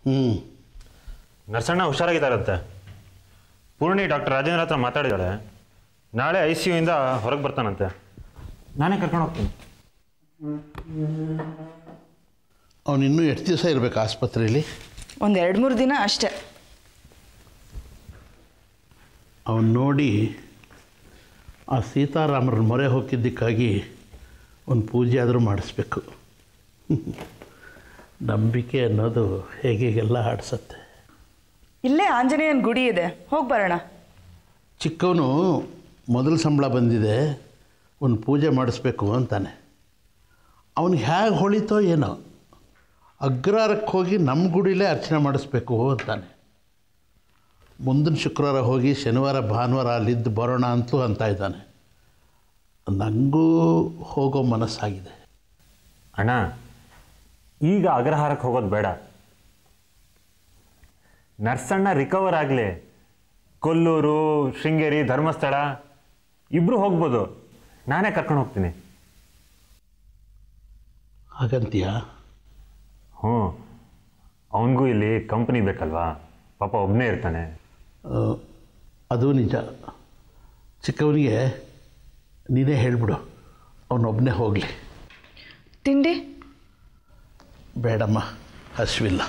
ಹ್ಞೂ ನರ್ಸಣ್ಣ ಹುಷಾರಾಗಿದ್ದಾರಂತೆ ಪೂರ್ಣಿ ಡಾಕ್ಟರ್ ರಾಜೇಂದ್ರ ಹತ್ರ ಮಾತಾಡಿದಾಳೆ ನಾಳೆ ಐ ಸಿ ಯುಯಿಂದ ಹೊರಗೆ ಬರ್ತಾನಂತೆ ನಾನೇ ಕರ್ಕೊಂಡು ಹೋಗ್ತೀನಿ ಅವನು ಇನ್ನೂ ಎಷ್ಟು ದಿವಸ ಇರಬೇಕು ಆಸ್ಪತ್ರೆಯಲ್ಲಿ ಒಂದು ಎರಡು ಮೂರು ದಿನ ಅಷ್ಟೇ ಅವನು ನೋಡಿ ಆ ಸೀತಾರಾಮರ ಮೊರೆ ಹೋಗಿದ್ದಕ್ಕಾಗಿ ಒಂದು ಪೂಜೆ ಆದರೂ ಮಾಡಿಸ್ಬೇಕು ನಂಬಿಕೆ ಅನ್ನೋದು ಹೇಗೆಲ್ಲ ಆಡಿಸತ್ತೆ ಇಲ್ಲೇ ಆಂಜನೇಯನ ಗುಡಿ ಇದೆ ಹೋಗಿ ಬರೋಣ ಚಿಕ್ಕವನು ಮೊದಲು ಸಂಬಳ ಬಂದಿದೆ ಒಂದು ಪೂಜೆ ಮಾಡಿಸ್ಬೇಕು ಅಂತಾನೆ ಅವನಿಗೆ ಹೇಗೆ ಹೊಳಿತೋ ಏನೋ ಅಗ್ರಹಾರಕ್ಕೆ ಹೋಗಿ ನಮ್ಮ ಗುಡಿಲೇ ಅರ್ಚನೆ ಮಾಡಿಸ್ಬೇಕು ಅಂತಾನೆ ಮುಂದಿನ ಶುಕ್ರವಾರ ಹೋಗಿ ಶನಿವಾರ ಭಾನುವಾರ ಅಲ್ಲಿದ್ದು ಬರೋಣ ಅಂತಲೂ ಅಂತ ಇದ್ದಾನೆ ನನಗೂ ಹೋಗೋ ಮನಸ್ಸಾಗಿದೆ ಅಣ್ಣ ಈಗ ಅಗ್ರಹಾರಕ್ಕೆ ಹೋಗೋದು ಬೇಡ ನರ್ಸಣ್ಣ ರಿಕವರ್ ಆಗಲಿ ಕೊಲ್ಲೂರು ಶೃಂಗೇರಿ ಧರ್ಮಸ್ಥಳ ಇಬ್ಬರು ಹೋಗ್ಬೋದು ನಾನೇ ಕರ್ಕೊಂಡು ಹೋಗ್ತೀನಿ ಹಾಗಂತೀಯ ಹ್ಞೂ ಅವನಿಗೂ ಇಲ್ಲಿ ಕಂಪ್ನಿ ಬೇಕಲ್ವಾ ಪಾಪ ಒಬ್ಬನೇ ಇರ್ತಾನೆ ಆ, ಅದು ನಿಜ ಚಿಕ್ಕವನಿಗೆ ನೀನೇ ಹೇಳಿಬಿಡು ಅವನೊಬ್ಬನೇ ಹೋಗಲಿ ತಿಂಡಿ ಬೇಡಮ್ಮ ಹಸಿವಿಲ್ಲ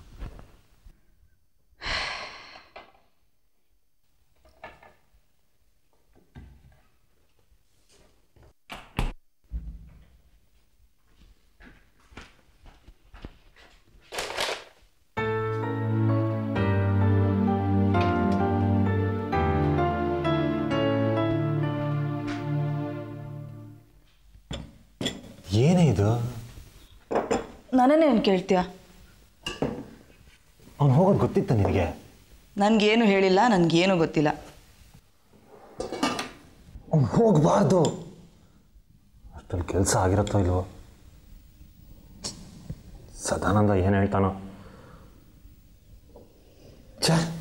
ಏನೇ ಇದು ನನ್ನನ್ನೇ ಏನು ಕೇಳ್ತೀಯ ಅವ್ನು ಹೋಗೋದು ಗೊತ್ತಿತ್ತ ನಿನಗೆ ನನಗೇನು ಹೇಳಿಲ್ಲ ನನಗೇನು ಗೊತ್ತಿಲ್ಲ ಅವ್ನು ಹೋಗಬಾರ್ದು ಅಷ್ಟಲ್ಲಿ ಕೆಲಸ ಆಗಿರುತ್ತೋ ಇಲ್ವೋ ಸದಾನಂದ ಏನು ಹೇಳ್ತಾನೋ ಛೇ